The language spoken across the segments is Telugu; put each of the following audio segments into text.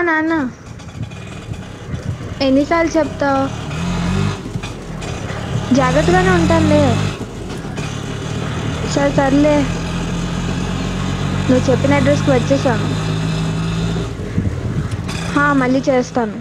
నాన్న ఎన్నిసార్లు చెప్తావు జాగ్రత్తగానే ఉంటానులే సరే సర్లే నువ్వు చెప్పిన అడ్రస్కి వచ్చేసాను హా, మళ్ళీ చేస్తాను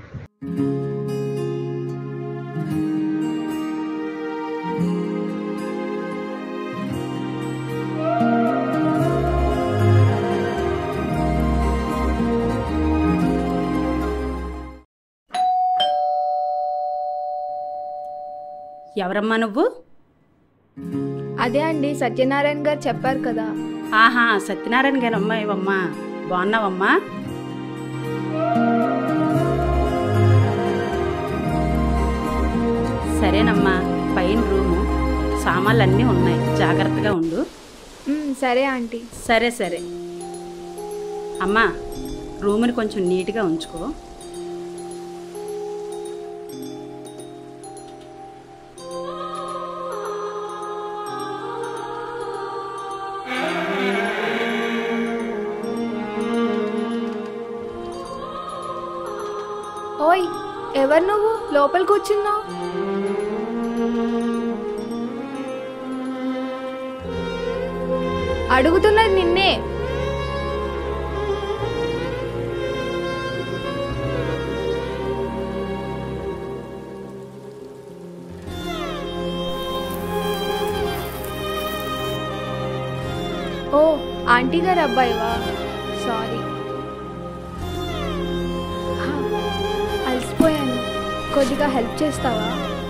ఎవరమ్మా నువ్వు అదే అండి సత్యనారాయణ గారు చెప్పారు కదా ఆహా సత్యనారాయణ గారు అమ్మాయివమ్మా బాగున్నావమ్మా సరేనమ్మా పైన రూము సామాన్లు అన్నీ ఉన్నాయి జాగ్రత్తగా ఉండు మ్, సరే ఆంటీ సరే సరే అమ్మా రూమ్ని కొంచెం నీట్గా ఉంచుకో ఓయ్ ఎవరు నువ్వు లోపల కూర్చున్నావు అడుగుతున్నది నిన్నే ఓ ఆంటీ గారు అబ్బాయివా సారీ హా, అలసిపోయాను కొద్దిగా హెల్ప్ చేస్తావా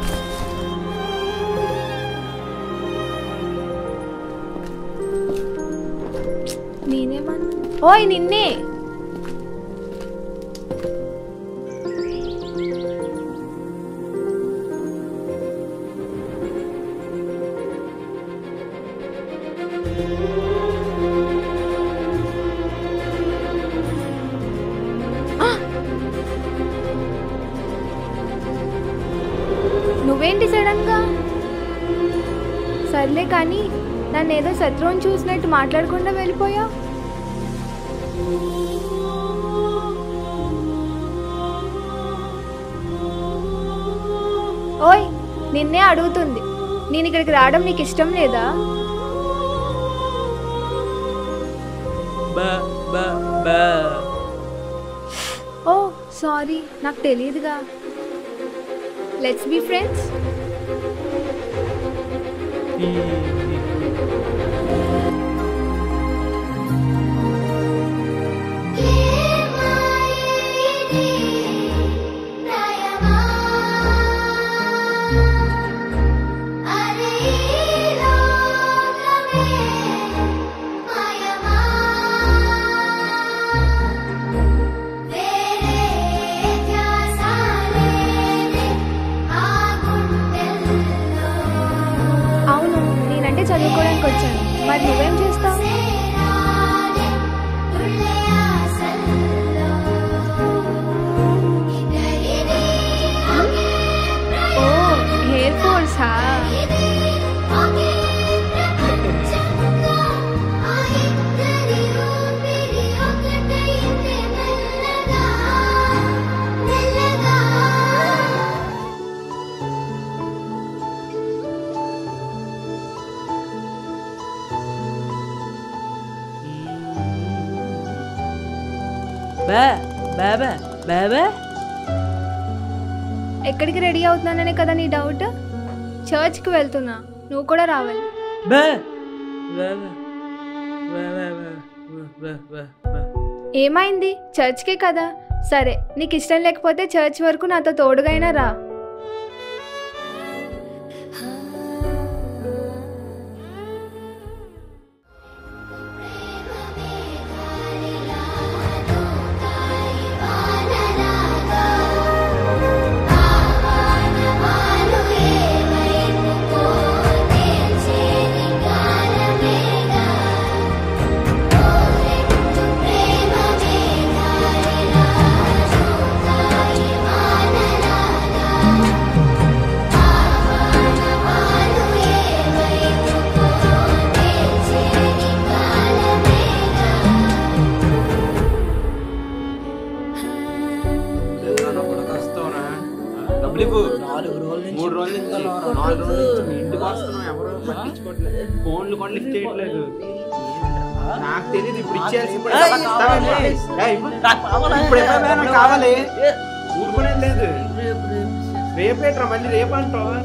నేనేమన్నా ఓయ్ నిన్నే నువ్వేంటి సడన్గా సర్లే కానీ నన్ను ఏదో శత్రువుని చూసినట్టు మాట్లాడకుండా వెళ్ళిపోయా ఓయ్ నిన్నే అడుగుతుంది నేను ఇక్కడికి రావడం నీకు ఇష్టం లేదా ఓ సారీ నాకు తెలియదుగా లెట్స్ బి ఫ్రెండ్స్ అవును నేనంటే చదువుకోవడానికి వచ్చాను మరి నువ్వేం చేస్తావు ఓ హెయిర్ ఫోర్సా బా బాబా బాబా ఎక్కడికి రెడీ అవుతున్నాననే కదా నీ డౌట్ చర్చ్కి వెళ్తున్నా నువ్వు కూడా రావాలి బా బాబా బాబా బాబా ఏమైంది చర్చ్కే కదా సరే నీకు ఇష్టం లేకపోతే చర్చ్ వరకు నాతో తోడుగైనా రా ప్రేమ డబ్బులు ఇవ్వు నాలుగు రోజుల నుంచి మూడు రోజుల నుంచి నాలుగు రోజుల నుంచి మీ ఇంటికి వస్తున్నాం ఎవరు పట్టించుకోవట్లేదు ఫోన్లు కూడా లిఫ్ట్ చేయట్లేదు నాకు తెలియదు ఇప్పుడు ఇచ్చేయాల్సి ఇప్పుడు ఏయ్, ఇస్తావా? ఏయ్, ఏయ్, ఇవ్వు. నాకు కావాలా? ఇప్పుడు ఇవ్వవే, నాకు కావాలి ఏ, ఊరుకునేది లేదు రేపు, రేపు. రేపేట్రా మళ్ళీ రేపు అంటావా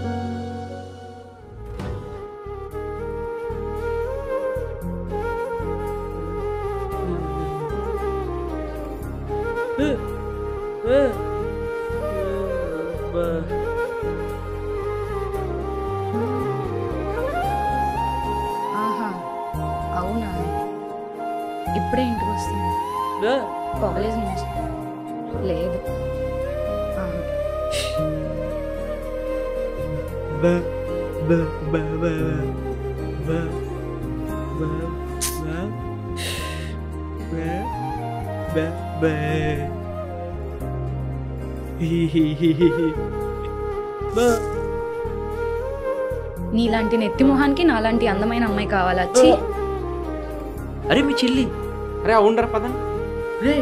ఆహా అవునా ఇప్పుడే ఇంటికి వస్తుంది కాలేజ్ నుంచి లేదు ఆహా. నీలాంటి నెత్తి మొహానికి నాలాంటి అందమైన అమ్మాయి కావాలా ఛీ అరే మీ చెల్లి అరే ఉండరా పద రే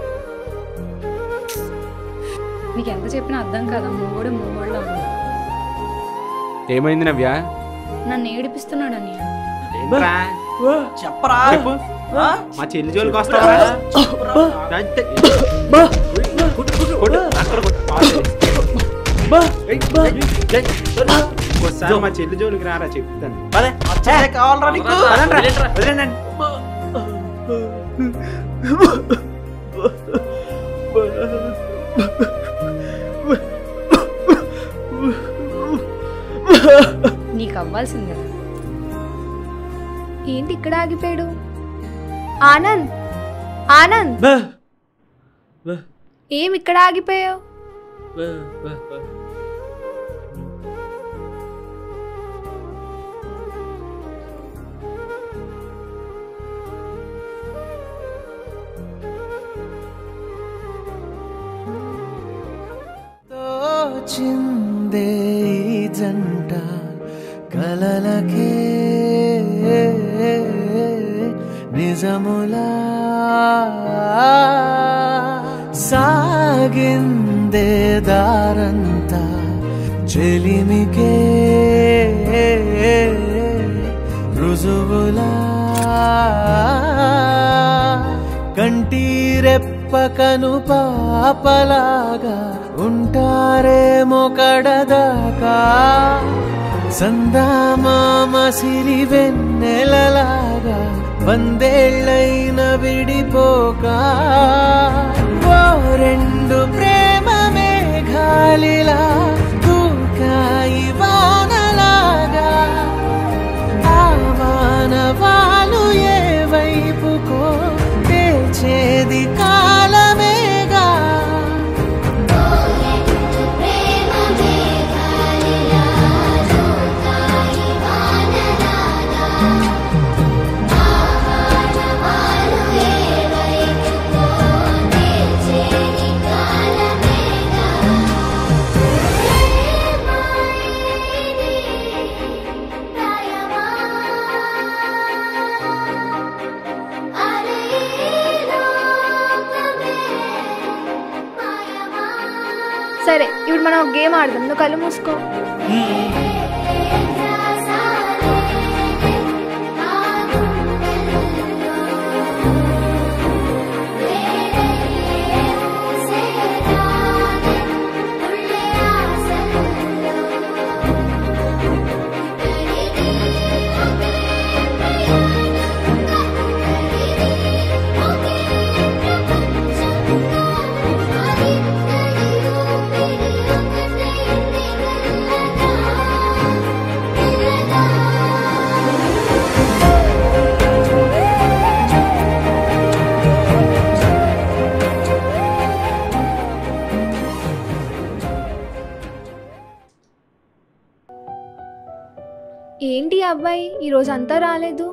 నీకు ఎంత చెప్పినా అర్థం కాదా మూగోడు మూగోడులో ఉంది ఏమైంది నవ్య నన్ను ఏడిపిస్తున్నాడు అన్నయ్య ఏంట్రా? చెప్పరా చెప్పు ఆ? మా చెల్లి జోలికి వస్తావా చెప్పరా? అంతే. కొట్టు, అక్కడ కొట్టు. పాలు. ఏయ్, ఏయ్, ఏయ్. ఒకసారి మా చెల్లి జోలికి రారా చెప్తాను పదే, ఆ చెల్లె కావాలరా నీకు పదండ్రా, వదిలేండి. నీకు అవ్వాల్సిందే ఏంటి ఇక్కడ ఆగిపోయాడు ఆనంద్ ఆనంద్ ఏం ఇక్కడ ఆగిపోయావు తోచిందే ఈ జంట కలలకే నిజములా సాగిందే దారంతా చెలిమికే రుజువులా కంటీరెప్పకను పాపలాగా ఉంటారేమో కడదాకా సందామామ సిరి వెన్నెలలాగా వందేళ్ళైన విడిపోక ఓ రెండు ప్రేమ మేఘాలిలా దూకాయి వానలాగా ఆవానవాలు ఏ వైపుకో తెచేది కాలమేగా సరే ఇప్పుడు మనం ఒక గేమ్ ఆడదాం నువ్వు కళ్ళు మూసుకో ఏంటి ఈ అబ్బాయి ఈరోజు అంతా రాలేదు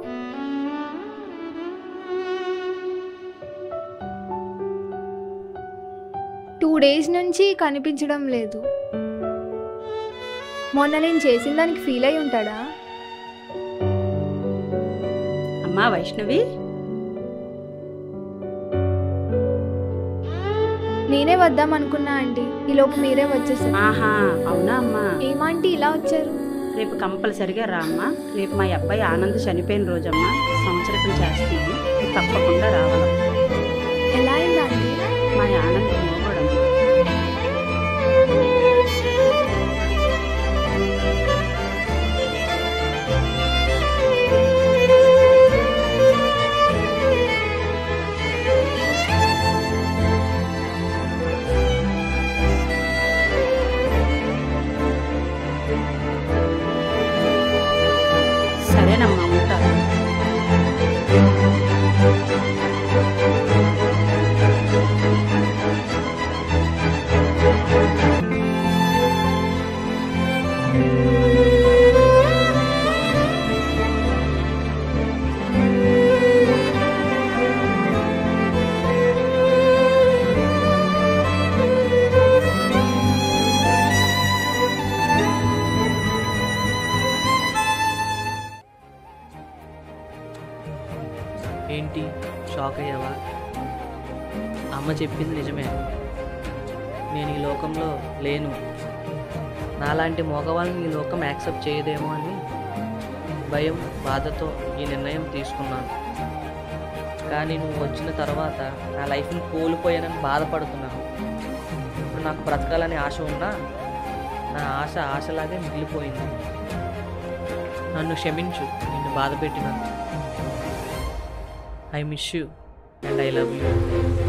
టూ డేస్ నుంచి కనిపించడం లేదు మొన్న నేను చేసిన దానికి ఫీల్ అయి ఉంటాడా అమ్మా వైష్ణవి నేనే వద్దాం అనుకున్నా ఆంటీ ఈలోపు మీరే వచ్చేసారు ఆహా అవునా అమ్మా ఏమాంటీ ఇలా వచ్చారు రేపు కంపల్సరిగా రా అమ్మా రేపు మా అబ్బాయి ఆనంద్ చనిపోయిన రోజమ్మా సంవత్సరం చేస్తున్నాను నువ్వు తప్పకుండా రావాలి ఎలా అయింది ఆంటీ మా ఆనంద్ మోగడం సరేనమ్మా ఉంటాను ఏంటి షాక్ అయ్యావా అమ్మ చెప్పింది నిజమే నేను ఈ లోకంలో లేను నాలాంటి మగవాళ్ళని ఈ లోకం యాక్సెప్ట్ చేయదేమో అని భయం బాధతో ఈ నిర్ణయం తీసుకున్నాను కానీ నువ్వు వచ్చిన తర్వాత నా లైఫ్ని కోల్పోయానని బాధపడుతున్నాను ఇప్పుడు నాకు బ్రతకాలని ఆశ ఉన్నా నా ఆశ ఆశలాగే మిగిలిపోయింది నన్ను క్షమించు నిన్ను బాధ పెట్టినందుకు I miss you and I love you